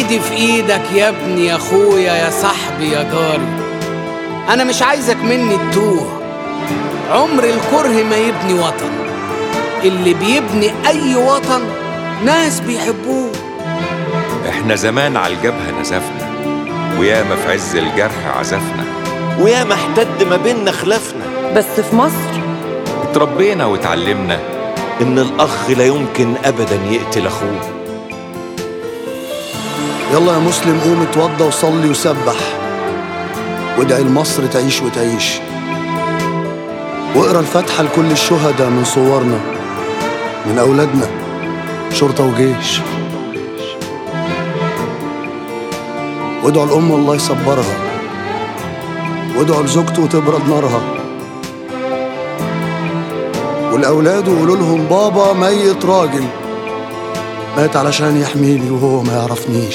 ايدي في ايدك يا ابني يا اخويا يا صاحبي يا جاري انا مش عايزك مني تتوه عمر الكره ما يبني وطن اللي بيبني اي وطن ناس بيحبوه احنا زمان على الجبهة نزفنا وياما في عز الجرح عزفنا ويا احتد ما بيننا خلافنا بس في مصر اتربينا واتعلمنا إن الأخ لا يمكن أبدا يقتل أخوه يلا يا مسلم قوم اتوضى وصلي وسبح وادعي لمصر تعيش وتعيش واقرا الفاتحة لكل الشهداء من صورنا من أولادنا شرطة وجيش وادعوا الأم الله يصبرها وادعوا لزوجته وتبرد نارها والأولاد وقولوا لهم بابا ميت راجل مات علشان يحميني وهو ما يعرفنيش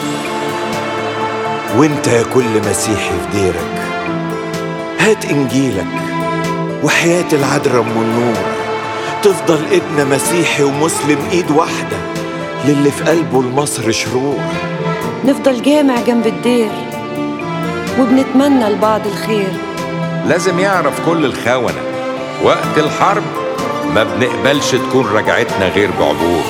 وانت يا كل مسيحي في ديرك هات إنجيلك وحياة العذراء أم النور تفضل إيدنا مسيحي ومسلم إيد واحدة للي في قلبه لمصر شرور نفضل جامع جنب الدير وبنتمنى لبعض الخير لازم يعرف كل الخونة وقت الحرب ما بنقبلش تكون رجعتنا غير بعبور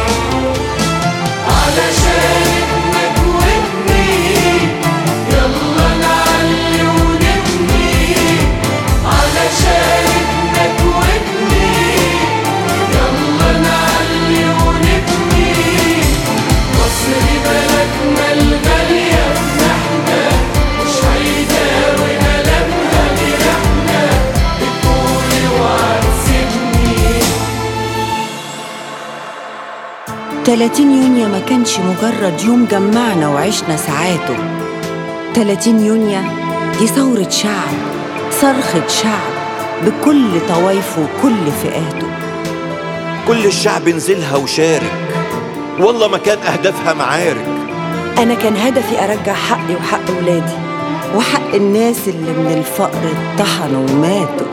تلاتين يونيو ما كانش مجرد يوم جمعنا وعشنا ساعاته تلاتين يونيو دي ثورة شعب صرخة شعب بكل طوايفه وكل فئاته كل الشعب نزلها وشارك والله ما كان أهدافها معارك أنا كان هدفي أرجع حقي وحق ولادي وحق الناس اللي من الفقر اتطحنوا وماتوا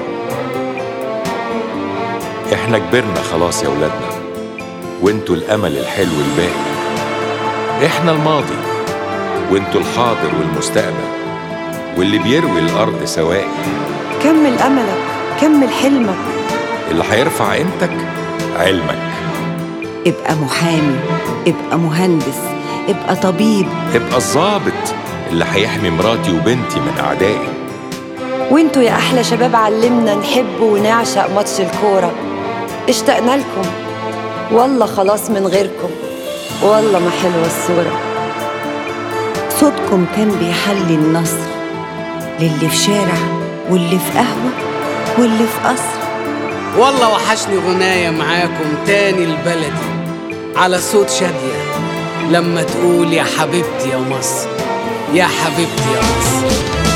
احنا كبرنا خلاص يا ولادنا وانتوا الامل الحلو الباقي احنا الماضي وانتوا الحاضر والمستقبل واللي بيروي الارض سواقي كمل أملك كمل حلمك اللي هيرفع قيمتك علمك ابقى محامي ابقى مهندس ابقى طبيب ابقى الظابط اللي هيحمي مراتي وبنتي من اعدائي وانتوا يا أحلى شباب علمنا نحب ونعشق ماتش الكورة اشتقنا لكم والله خلاص من غيركم والله ما حلوة الصورة صوتكم كان بيحلي النصر للي في شارع واللي في قهوة واللي في قصر والله وحشني غناية معاكم تاني البلدي على صوت شادية لما تقول يا حبيبتي يا مصر يا حبيبتي يا مصر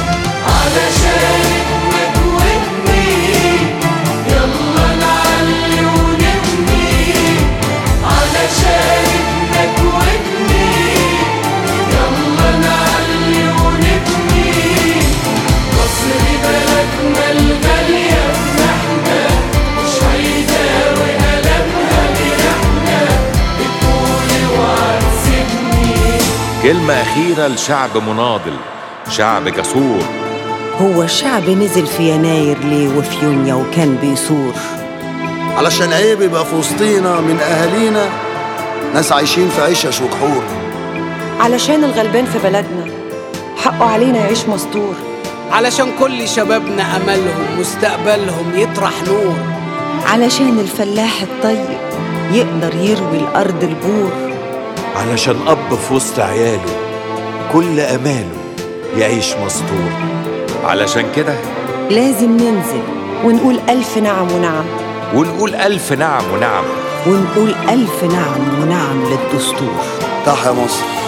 كلمة أخيرة لشعب مناضل شعب جسور هو الشعب نزل في يناير ليه وفي يونيو وكان بيصور علشان عيب يبقى في وسطينا من أهالينا ناس عايشين في عشش وكحور علشان الغلبان في بلدنا حقه علينا يعيش مستور علشان كل شبابنا أملهم مستقبلهم يطرح نور علشان الفلاح الطيب يقدر يروي الأرض البور علشان أب في وسط عياله كل أماله يعيش مستور علشان كده لازم ننزل ونقول ألف نعم ونعم ونقول ألف نعم ونعم ونقول ألف نعم ونعم للدستور تحيا مصر